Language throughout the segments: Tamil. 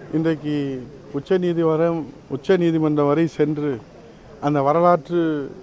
இன்றைக்கு உச்ச நீதிமன்றம் உச்ச நீதிமன்றம் வரை சென்று அந்த வரலாற்று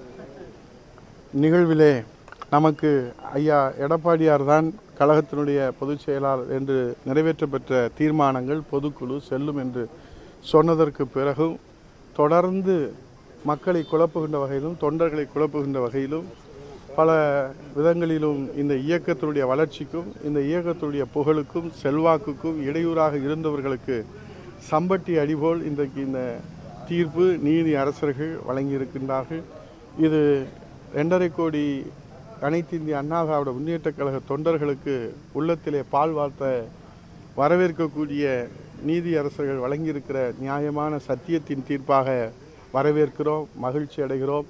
நிகழ்விலே நமக்கு ஐயா எடப்பாடியார் தான் கழகத்தினுடைய பொதுச் செயலாளர் என்று நிறைவேற்றப்பெற்ற தீர்மானங்கள் பொதுக்குழு செல்லும் என்று சொன்னதற்கு பிறகும் தொடர்ந்து மக்களை குழப்புகின்ற வகையிலும் தொண்டர்களை குழப்புகின்ற வகையிலும் பல விதங்களிலும் இந்த இயக்கத்தினுடைய வளர்ச்சிக்கும் இந்த இயக்கத்தினுடைய புகழுக்கும் செல்வாக்குக்கும் இடையூறாக இருந்தவர்களுக்கு சம்பட்டி அடிபோல் இன்றைக்கு இந்த தீர்ப்பு நீதி அரசர்கள் வழங்கியிருக்கின்றார்கள் இது ரெண்டரை கோடி அனைத்து இந்திய அண்ணா திராவிட முன்னேற்றக் கழக தொண்டர்களுக்கு உள்ளத்திலே பால் வார்த்த வரவேற்கக்கூடிய நீதி அரசர்கள் வழங்கியிருக்கிற நியாயமான சத்தியத்தின் தீர்ப்பாக வரவேற்கிறோம் மகிழ்ச்சி அடைகிறோம்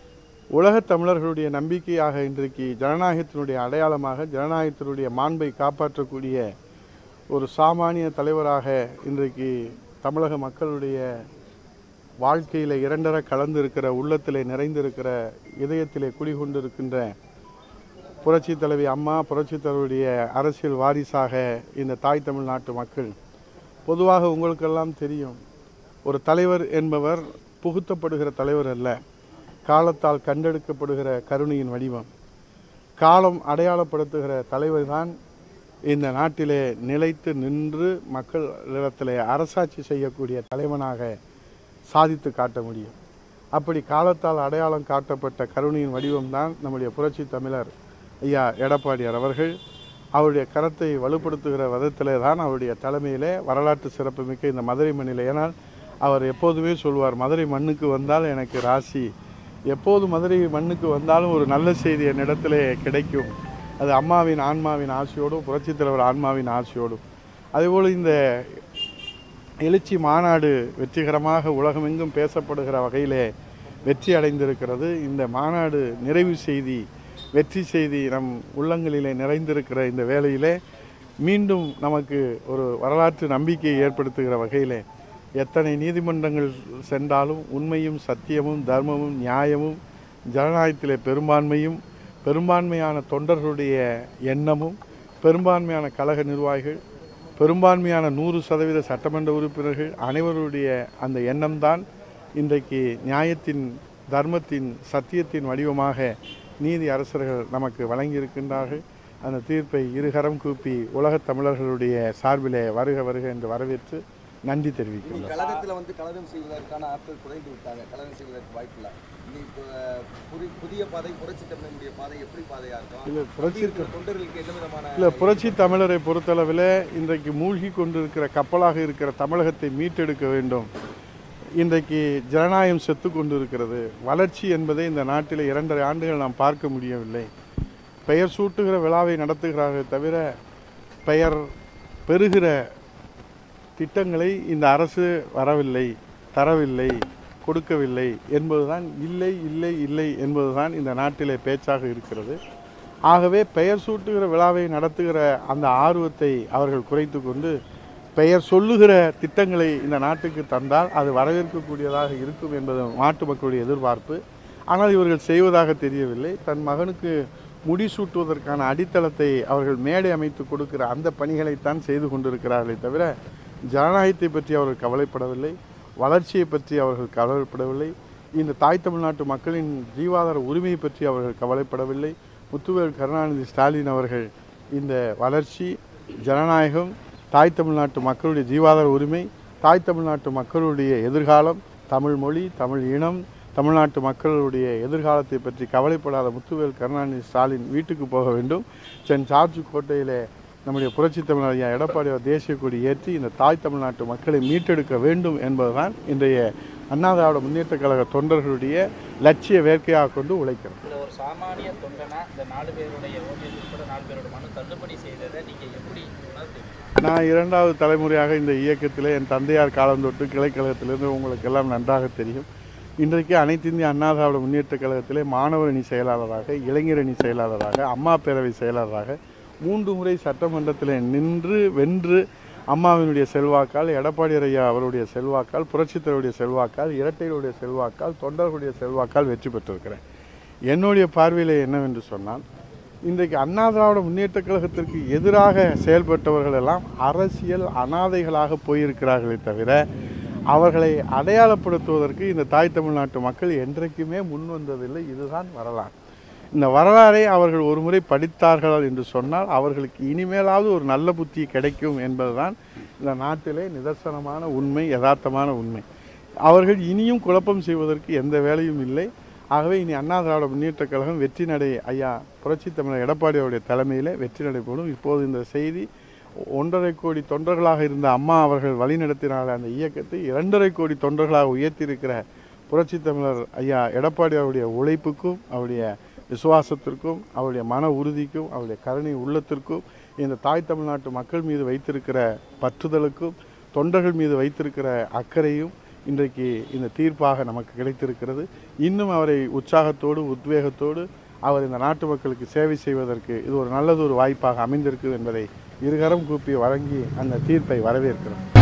உலகத் தமிழர்களுடைய நம்பிக்கையாக இன்றைக்கு ஜனநாயகத்தினுடைய அடையாளமாக ஜனநாயகத்தினுடைய மாண்பை காப்பாற்றக்கூடிய ஒரு சாமானிய தலைவராக இன்றைக்கு தமிழக மக்களுடைய வாழ்க்கையில் இரண்டர கலந்திருக்கிற உள்ளத்திலே நிறைந்திருக்கிற இதயத்திலே குடிகொண்டிருக்கின்ற புரட்சி தலைவி அம்மா புரட்சி தலைவருடைய அரசியல் வாரிசாக இந்த தாய் தமிழ்நாட்டு மக்கள் பொதுவாக உங்களுக்கெல்லாம் தெரியும் ஒரு தலைவர் என்பவர் புகுத்தப்படுகிற தலைவர் அல்ல காலத்தால் கண்டெடுக்கப்படுகிற கருணையின் வடிவம் காலம் அடையாளப்படுத்துகிற தலைவர் தான் இந்த நாட்டிலே நிலைத்து நின்று மக்களிடத்திலே அரசாட்சி செய்யக்கூடிய தலைவனாக சாதித்து காட்ட முடியும் அப்படி காலத்தால் அடையாளம் காட்டப்பட்ட கருணையின் வடிவம்தான் நம்முடைய புரட்சி தமிழர் ஐயா எடப்பாடியார் அவர்கள் அவருடைய கரத்தை வலுப்படுத்துகிற விதத்திலே தான் அவருடைய தலைமையிலே வரலாற்று சிறப்புமிக்க இந்த மதுரை மண்ணில் ஏனால் அவர் எப்போதுமே சொல்வார் மதுரை மண்ணுக்கு வந்தால் எனக்கு ராசி எப்போது மதுரை மண்ணுக்கு வந்தாலும் ஒரு நல்ல செய்தி என்னிடத்திலே கிடைக்கும் அது அம்மாவின் ஆன்மாவின் ஆசையோடும் புரட்சித் தலைவர் ஆன்மாவின் ஆசையோடும் அதேபோல் இந்த எழுச்சி மாநாடு வெற்றிகரமாக உலகமெங்கும் பேசப்படுகிற வகையிலே வெற்றி அடைந்திருக்கிறது இந்த மாநாடு நிறைவு செய்தி வெற்றி செய்தி நம் உள்ளங்களிலே நிறைந்திருக்கிற இந்த வேளையிலே மீண்டும் நமக்கு ஒரு வரலாற்று நம்பிக்கையை ஏற்படுத்துகிற வகையிலே எத்தனை நீதிமன்றங்கள் சென்றாலும் உண்மையும் சத்தியமும் தர்மமும் நியாயமும் ஜனநாயகத்திலே பெரும்பான்மையும் பெரும்பான்மையான தொண்டர்களுடைய எண்ணமும் பெரும்பான்மையான கழக நிர்வாகிகள் பெரும்பான்மையான நூறு சதவீத சட்டமன்ற உறுப்பினர்கள் அனைவருடைய அந்த எண்ணம்தான் இன்றைக்கு நியாயத்தின் தர்மத்தின் சத்தியத்தின் வடிவமாக நீதி அரசர்கள் நமக்கு வழங்கியிருக்கின்றார்கள் அந்த தீர்ப்பை இருகரம் கூப்பி உலகத் தமிழர்களுடைய சார்பிலே வருக வருக என்று வரவேற்று நன்றி தெரிவிக்கின்றோம் கழகத்துல வந்து கலகம் செய்வதற்கான ஆட்கள் குறைந்து விட்டாங்க கலகம் செய்வதற்கு வாய்ப்பில்லை இனி இப்போ புதி- புதிய பாதை புரட்சி தமிழனுடைய பாதை எப்படி பாதையா இருக்கும் இல்லை புரட்சி இருக்கிற தொண்டர்களுக்கு எந்த விதமான இல்லை புரட்சி தமிழரை பொறுத்தளவில் இன்றைக்கு மூழ்கி கொண்டிருக்கிற கப்பலாக இருக்கிற தமிழகத்தை மீட்டெடுக்க வேண்டும் இன்றைக்கு ஜனநாயகம் செத்து கொண்டிருக்கிறது வளர்ச்சி என்பதை இந்த நாட்டில் இரண்டரை ஆண்டுகள் நாம் பார்க்க முடியவில்லை பெயர் சூட்டுகிற விழாவை நடத்துகிறார்கள் தவிர பெயர் பெறுகிற திட்டங்களை இந்த அரசு வரவில்லை தரவில்லை கொடுக்கவில்லை என்பதுதான் இல்லை இல்லை இல்லை என்பதுதான் இந்த நாட்டிலே பேச்சாக இருக்கிறது ஆகவே பெயர் சூட்டுகிற விழாவை நடத்துகிற அந்த ஆர்வத்தை அவர்கள் குறைத்து கொண்டு பெயர் சொல்லுகிற திட்டங்களை இந்த நாட்டுக்கு தந்தால் அது வரவேற்கக்கூடியதாக இருக்கும் என்பது நாட்டு மக்களுடைய எதிர்பார்ப்பு ஆனால் இவர்கள் செய்வதாக தெரியவில்லை தன் மகனுக்கு முடிசூட்டுவதற்கான அடித்தளத்தை அவர்கள் மேடை அமைத்து கொடுக்கிற அந்த பணிகளைத்தான் செய்து கொண்டிருக்கிறார்களே தவிர ஜனநாயகத்தை பற்றி அவர்கள் கவலைப்படவில்லை வளர்ச்சியை பற்றி அவர்கள் கவலைப்படவில்லை இந்த தாய் தமிழ்நாட்டு மக்களின் ஜீவாதார உரிமையை பற்றி அவர்கள் கவலைப்படவில்லை முத்துவேல் கருணாநிதி ஸ்டாலின் அவர்கள் இந்த வளர்ச்சி ஜனநாயகம் தாய் தமிழ்நாட்டு மக்களுடைய ஜீவாதார உரிமை தாய் தமிழ்நாட்டு மக்களுடைய எதிர்காலம் தமிழ் மொழி தமிழ் இனம் தமிழ்நாட்டு மக்களுடைய எதிர்காலத்தை பற்றி கவலைப்படாத முத்துவேல் கருணாநிதி ஸ்டாலின் வீட்டுக்கு போக வேண்டும் சென் ஜார்ஜ் கோட்டையிலே நம்முடைய புரட்சி தமிழர் ஐயா எடப்பாடியார் தேசிய கொடி ஏற்றி இந்த தாய் தமிழ்நாட்டு மக்களை மீட்டெடுக்க வேண்டும் என்பதுதான் இன்றைய அண்ணா திராவிட முன்னேற்றக் கழக தொண்டர்களுடைய லட்சிய வேட்கையாக கொண்டு உழைக்கிறோம் இதுல ஒரு சாமானிய தொண்டனா இந்த நாலு பேருடைய ஓவியம் உட்பட நாலு பேரோட மனு தள்ளுபடி செய்ததை நீங்க எப்படி உணர்ந்தீங்க நான் இரண்டாவது தலைமுறையாக இந்த இயக்கத்தில் என் தந்தையார் காலம் தொட்டு கிளைக்கழகத்திலிருந்து உங்களுக்கு எல்லாம் நன்றாக தெரியும் இன்றைக்கு அனைத்து இந்திய அண்ணா திராவிட முன்னேற்றக் கழகத்திலே மாணவர் அணி செயலாளராக இளைஞர் அணி செயலாளராக அம்மா பேரவை செயலாளராக மூன்று முறை சட்டமன்றத்தில் நின்று வென்று அம்மாவினுடைய செல்வாக்கால் எடப்பாடி ஐயா அவருடைய செல்வாக்கால் புரட்சித்தருடைய செல்வாக்கால் இரட்டைகளுடைய செல்வாக்கால் தொண்டர்களுடைய செல்வாக்கால் வெற்றி பெற்றிருக்கிறேன் என்னுடைய பார்வையில் என்னவென்று சொன்னால் இன்றைக்கு அண்ணா திராவிட முன்னேற்ற கழகத்திற்கு எதிராக செயல்பட்டவர்கள் எல்லாம் அரசியல் அனாதைகளாக போயிருக்கிறார்களே தவிர அவர்களை அடையாளப்படுத்துவதற்கு இந்த தாய் தமிழ்நாட்டு மக்கள் என்றைக்குமே முன் வந்ததில்லை இதுதான் வரலாறு இந்த வரலாறை அவர்கள் ஒரு முறை படித்தார்கள் என்று சொன்னால் அவர்களுக்கு இனிமேலாவது ஒரு நல்ல புத்தி கிடைக்கும் என்பதுதான் இந்த நாட்டிலே நிதர்சனமான உண்மை யதார்த்தமான உண்மை அவர்கள் இனியும் குழப்பம் செய்வதற்கு எந்த வேலையும் இல்லை ஆகவே இனி அண்ணா திராவிட முன்னேற்ற கழகம் வெற்றி நடை ஐயா புரட்சி தமிழர் எடப்பாடி அவருடைய தலைமையிலே வெற்றி நடைபெறும் இப்போது இந்த செய்தி ஒன்றரை கோடி தொண்டர்களாக இருந்த அம்மா அவர்கள் வழிநடத்தினால அந்த இயக்கத்தை இரண்டரை கோடி தொண்டர்களாக உயர்த்தியிருக்கிற புரட்சி தமிழர் ஐயா எடப்பாடி அவருடைய உழைப்புக்கும் அவருடைய விசுவாசத்திற்கும் அவருடைய மன உறுதிக்கும் அவருடைய கருணை உள்ளத்திற்கும் இந்த தாய் தமிழ்நாட்டு மக்கள் மீது வைத்திருக்கிற பற்றுதலுக்கும் தொண்டர்கள் மீது வைத்திருக்கிற அக்கறையும் இன்றைக்கு இந்த தீர்ப்பாக நமக்கு கிடைத்திருக்கிறது இன்னும் அவரை உற்சாகத்தோடு உத்வேகத்தோடு அவர் இந்த நாட்டு மக்களுக்கு சேவை செய்வதற்கு இது ஒரு நல்லதொரு வாய்ப்பாக அமைந்திருக்கு என்பதை இருகரம் கூப்பி வழங்கி அந்த தீர்ப்பை வரவேற்கிறோம்